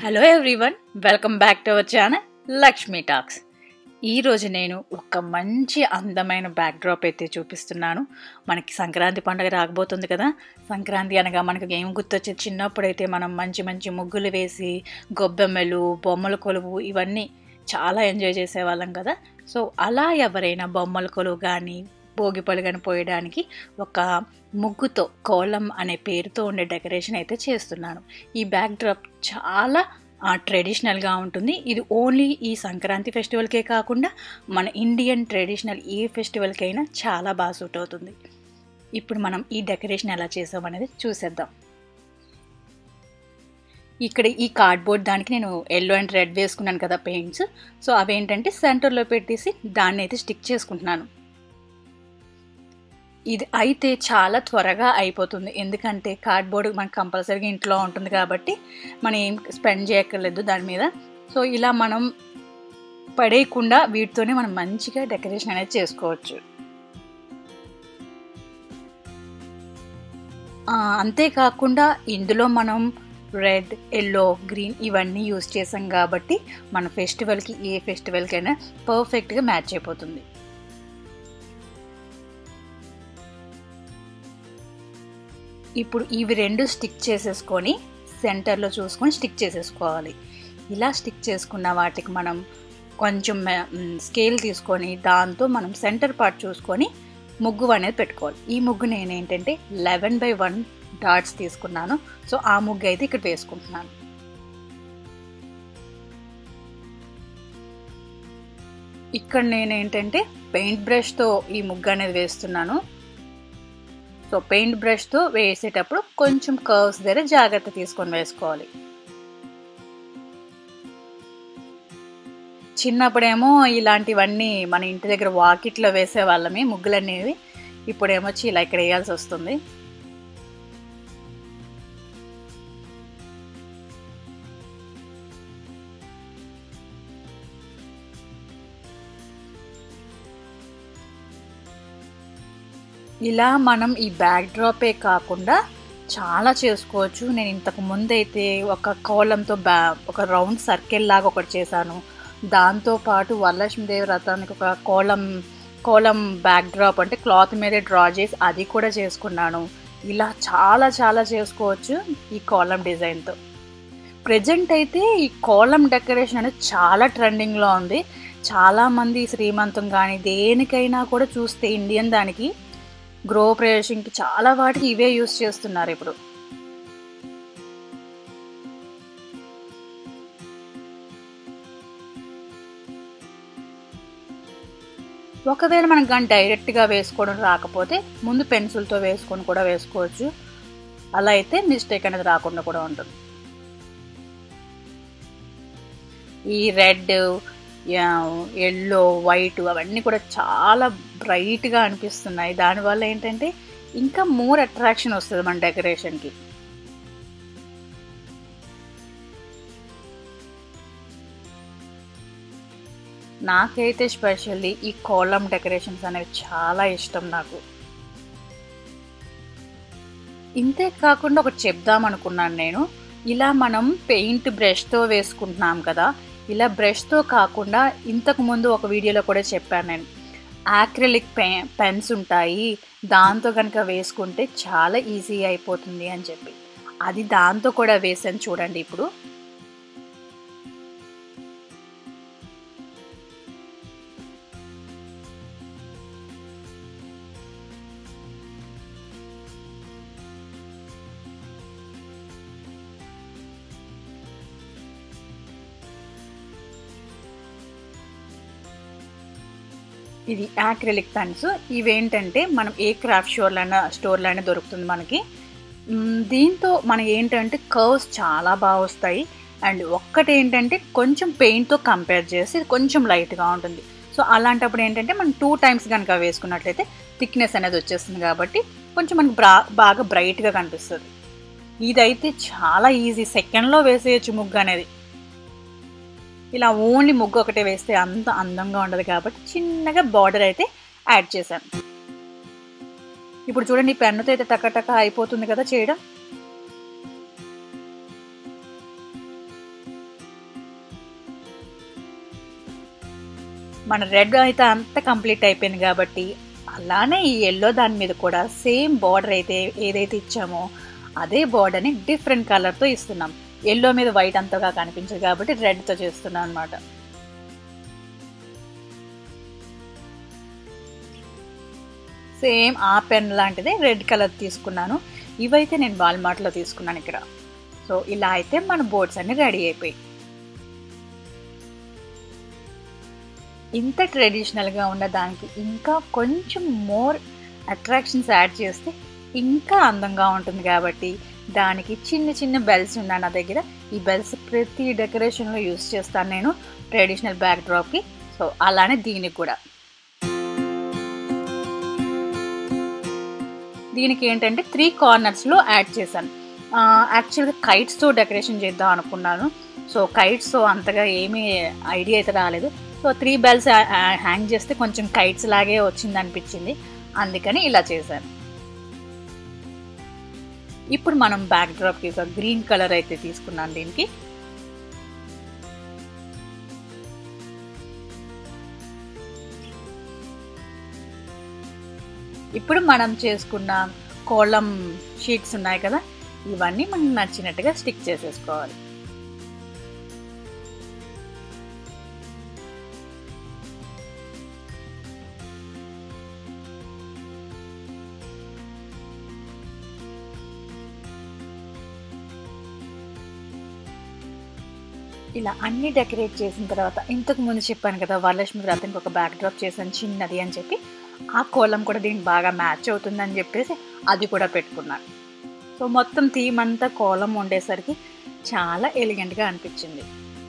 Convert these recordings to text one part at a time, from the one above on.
hello everyone welcome back to our channel Lakshmi talks ఈరోజు నేను ఒక మంచి అందమైన బ్యాక్డ్రాప్ అయితే చూపిస్తున్నాను మనకి సంక్రాంతి పండుగ రాకపోతుంది కదా సంక్రాంతి అనగా మనకు ఏం గుర్తొచ్చే చిన్నప్పుడైతే మనం మంచి మంచి ముగ్గులు వేసి గొబ్బెమ్మలు బొమ్మల కొలువు ఇవన్నీ చాలా ఎంజాయ్ చేసేవాళ్ళం కదా సో అలా ఎవరైనా బొమ్మల కొలువు కానీ భోగిపళ్ళు కానీ పోయడానికి ఒక ముగ్గుతో కోలం అనే పేరుతో ఉండే డెకరేషన్ అయితే చేస్తున్నాను ఈ బ్యాక్ డ్రాప్ చాలా ట్రెడిషనల్గా ఉంటుంది ఇది ఓన్లీ ఈ సంక్రాంతి ఫెస్టివల్కే కాకుండా మన ఇండియన్ ట్రెడిషనల్ ఏ ఫెస్టివల్కైనా చాలా బాగా సూట్ అవుతుంది ఇప్పుడు మనం ఈ డెకరేషన్ ఎలా చేసామనేది చూసేద్దాం ఇక్కడ ఈ కార్డ్బోర్డ్ దానికి నేను ఎల్లో అండ్ రెడ్ వేసుకున్నాను కదా పెయింట్స్ సో అవేంటంటే సెంటర్లో పెట్టేసి దాన్ని అయితే స్టిక్ చేసుకుంటున్నాను ఇది అయితే చాలా త్వరగా అయిపోతుంది ఎందుకంటే కార్డ్బోర్డ్ మనకు కంపల్సరీగా ఇంట్లో ఉంటుంది కాబట్టి మనం ఏం స్పెండ్ చేయక్కర్లేదు దాని మీద సో ఇలా మనం పడేయకుండా వీటితోనే మనం మంచిగా డెకరేషన్ అనేది చేసుకోవచ్చు అంతేకాకుండా ఇందులో మనం రెడ్ ఎల్లో గ్రీన్ ఇవన్నీ యూస్ చేసాం కాబట్టి మన ఫెస్టివల్కి ఏ ఫెస్టివల్కైనా పర్ఫెక్ట్గా మ్యాచ్ అయిపోతుంది ఇప్పుడు ఇవి రెండు స్టిక్ చేసేసుకొని సెంటర్లో చూసుకొని స్టిక్ చేసేసుకోవాలి ఇలా స్టిక్ చేసుకున్న వాటికి మనం కొంచెం స్కేల్ తీసుకొని దాంతో మనం సెంటర్ పార్ట్ చూసుకొని ముగ్గు అనేది పెట్టుకోవాలి ఈ ముగ్గు నేను ఏంటంటే లెవెన్ బై వన్ డాట్స్ తీసుకున్నాను సో ఆ ముగ్గు అయితే ఇక్కడ వేసుకుంటున్నాను ఇక్కడ నేను ఏంటంటే పెయింట్ బ్రష్తో ఈ ముగ్గు అనేది వేస్తున్నాను సో పెయింట్ బ్రష్తో వేసేటప్పుడు కొంచెం కర్వ్స్ దగ్గర జాగ్రత్త తీసుకొని వేసుకోవాలి చిన్నప్పుడేమో ఇలాంటివన్నీ మన ఇంటి దగ్గర వాకిట్లో వేసే వాళ్ళమే ముగ్గులు అనేవి ఇప్పుడేమో ఇలా ఇక్కడ వేయాల్సి వస్తుంది ఇలా మనం ఈ బ్యాక్ డ్రాపే కాకుండా చాలా చేసుకోవచ్చు నేను ఇంతకు ముందు అయితే ఒక కోలంతో బ్యా ఒక రౌండ్ సర్కిల్ లాగా ఒకటి చేశాను దాంతోపాటు వరలక్ష్మీదేవి రథానికి ఒక కోలం కోలం బ్యాక్ డ్రాప్ అంటే క్లాత్ మీదే డ్రా చేసి అది కూడా చేసుకున్నాను ఇలా చాలా చాలా చేసుకోవచ్చు ఈ కోలం డిజైన్తో ప్రజెంట్ అయితే ఈ కోలం డెకరేషన్ అనేది చాలా ట్రెండింగ్లో ఉంది చాలామంది శ్రీమంతం కానీ దేనికైనా కూడా చూస్తే ఇండియన్ దానికి గ్రో ప్రవేశంకి చాలా వాటికి ఇవే యూస్ చేస్తున్నారు ఇప్పుడు ఒకవేళ మనకు కానీ డైరెక్ట్గా వేసుకోవడం రాకపోతే ముందు పెన్సిల్తో వేసుకొని కూడా వేసుకోవచ్చు అలా అయితే మిస్టేక్ అనేది రాకుండా కూడా ఉంటుంది ఈ రెడ్ ఎల్లో వైట్ అవన్నీ కూడా చాలా బ్రైట్గా అనిపిస్తున్నాయి దానివల్ల ఏంటంటే ఇంకా మోర్ అట్రాక్షన్ వస్తుంది మన డెకరేషన్కి నాకైతే స్పెషల్లీ ఈ కోలం డెకరేషన్స్ అనేవి చాలా ఇష్టం నాకు ఇంతే కాకుండా ఒకటి చెప్దాం అనుకున్నాను నేను ఇలా మనం పెయింట్ బ్రష్తో వేసుకుంటున్నాం కదా ఇలా బ్రష్తో కాకుండా ఇంతకు ముందు ఒక వీడియోలో కూడా చెప్పాను నేను యాక్రిలిక్ పె పెన్స్ ఉంటాయి దాంతో కనుక వేసుకుంటే చాలా ఈజీ అయిపోతుంది అని చెప్పి అది దాంతో కూడా వేసాను చూడండి ఇప్పుడు ఇది యాక్రిలిక్ పెన్స్ ఇవేంటంటే మనం ఏ క్రాఫ్ట్ స్టోర్లైనా స్టోర్లైనా దొరుకుతుంది మనకి దీంతో మనకి ఏంటంటే కర్వ్స్ చాలా బాగా వస్తాయి అండ్ ఒక్కటి ఏంటంటే కొంచెం పెయింట్తో కంపేర్ చేసి కొంచెం లైట్గా ఉంటుంది సో అలాంటప్పుడు ఏంటంటే మనం టూ టైమ్స్ కనుక వేసుకున్నట్లయితే థిక్నెస్ అనేది వచ్చేస్తుంది కాబట్టి కొంచెం మనకి బ్రా బాగా బ్రైట్గా కనిపిస్తుంది ఇదైతే చాలా ఈజీ సెకండ్లో వేసేయచ్చు ముగ్గు అనేది ఇలా ఓన్లీ ముగ్గు ఒకటే వేస్తే అంత అందంగా ఉండదు కాబట్టి చిన్నగా బార్డర్ అయితే యాడ్ చేశాను ఇప్పుడు చూడండి పెన్నుతో అయితే టక అయిపోతుంది కదా చేయడం మన రెడ్ అయితే అంత కంప్లీట్ అయిపోయింది కాబట్టి అలానే ఈ ఎల్లో దాని మీద కూడా సేమ్ బార్డర్ అయితే ఏదైతే ఇచ్చామో అదే బార్డర్ని డిఫరెంట్ కలర్తో ఇస్తున్నాం ఎల్లో మీద వైట్ అంతగా కనిపించదు కాబట్టి రెడ్తో చేస్తున్నాం అనమాట సేమ్ ఆ పెన్ లాంటిదే రెడ్ కలర్ తీసుకున్నాను ఇవైతే నేను వాల్మార్ట్లో తీసుకున్నాను ఇక్కడ సో ఇలా అయితే మన బోర్డ్స్ అన్ని రెడీ అయిపోయి ఇంత ట్రెడిషనల్గా ఉన్న దానికి ఇంకా కొంచెం మోర్ అట్రాక్షన్స్ యాడ్ చేస్తే ఇంకా అందంగా ఉంటుంది కాబట్టి దానికి చిన్న చిన్న బెల్స్ ఉన్నాయి నా దగ్గర ఈ బెల్స్ ప్రతి డెకరేషన్లో యూస్ చేస్తాను నేను ట్రెడిషనల్ బ్యాక్ డ్రాప్కి సో అలానే దీనికి కూడా దీనికి ఏంటంటే త్రీ కార్నర్స్లో యాడ్ చేశాను యాక్చువల్గా కైట్స్తో డెకరేషన్ చేద్దాం అనుకున్నాను సో కైట్స్ అంతగా ఏమీ ఐడియా అయితే రాలేదు సో త్రీ బెల్స్ హ్యాంగ్ చేస్తే కొంచెం కైట్స్ లాగే వచ్చింది అనిపించింది అందుకని ఇలా చేశాను ఇప్పుడు మనం బ్యాక్ డ్రాప్కి ఒక గ్రీన్ కలర్ అయితే తీసుకున్నాను దీనికి ఇప్పుడు మనం చేసుకున్న కోలం షీట్స్ ఉన్నాయి కదా ఇవన్నీ మనకు నచ్చినట్టుగా స్టిక్ చేసేసుకోవాలి ఇలా అన్ని డెకరేట్ చేసిన తర్వాత ఇంతకు ముందు చెప్పాను కదా వరలక్ష్మి వ్రతానికి ఒక బ్యాక్ డ్రాప్ చేశాను చిన్నది అని చెప్పి ఆ కోలం కూడా దీనికి బాగా మ్యాచ్ అవుతుందని చెప్పేసి అది కూడా పెట్టుకున్నాను సో మొత్తం థీమ్ అంతా కోలం ఉండేసరికి చాలా ఎలిగెంట్గా అనిపించింది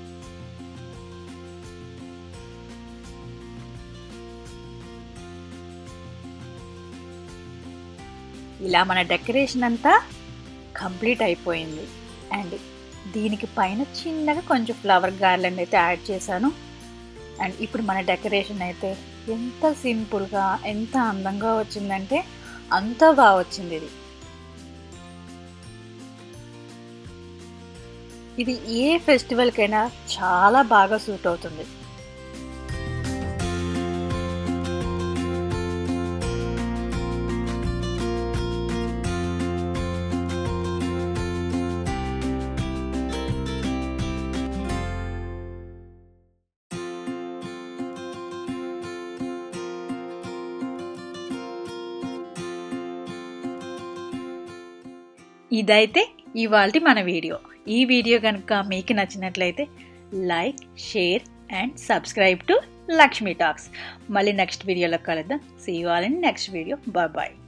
ఇలా మన డెకరేషన్ అంతా కంప్లీట్ అయిపోయింది అండ్ దీనికి పైన చిన్నగా కొంచెం ఫ్లవర్ గార్లెండ్ అయితే యాడ్ చేశాను అండ్ ఇప్పుడు మన డెకరేషన్ అయితే ఎంత సింపుల్గా ఎంత అందంగా వచ్చిందంటే అంత బాగా వచ్చింది ఇది ఇది ఏ ఫెస్టివల్కైనా చాలా బాగా సూట్ అవుతుంది ఇదైతే ఇవాళ మన వీడియో ఈ వీడియో కనుక మీకు నచ్చినట్లయితే like share and subscribe to Lakshmi talks మళ్ళీ నెక్స్ట్ వీడియోలో కలుద్దాం see you all in next video bye bye